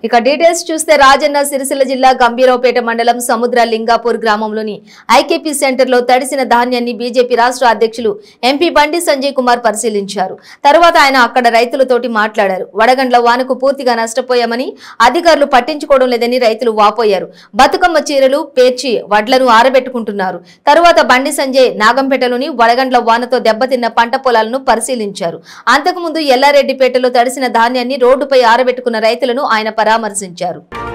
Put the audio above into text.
ఇక డీటెయిల్స్ చూస్తే రాజన్న సిరిసిల్ల జిల్లా గంభీరావుపేట మండలం సముద్ర లింగాపూర్ గ్రామంలోని ఐకేపీ సెంటర్ లో తడిసిన ధాన్యాన్ని బీజేపీ రాష్ట్ర అధ్యక్షులు ఎంపీ బండి సంజయ్ కుమార్ పరిశీలించారు తర్వాత ఆయన అక్కడ రైతులతోటి మాట్లాడారు వడగండ్ల వానకు పూర్తిగా నష్టపోయామని అధికారులు పట్టించుకోవడం లేదని రైతులు వాపోయారు బతుకమ్మ చీరలు పేర్చి వడ్లను ఆరబెట్టుకుంటున్నారు తరువాత బండి సంజయ్ నాగంపేటలోని వడగండ్ల వానతో దెబ్బతిన్న పంట పొలాలను పరిశీలించారు అంతకుముందు ఎల్లారెడ్డిపేటలో తడిసిన ధాన్యాన్ని రోడ్డుపై ఆరబెట్టుకున్న రైతులను ఆయన పరామర్శించారు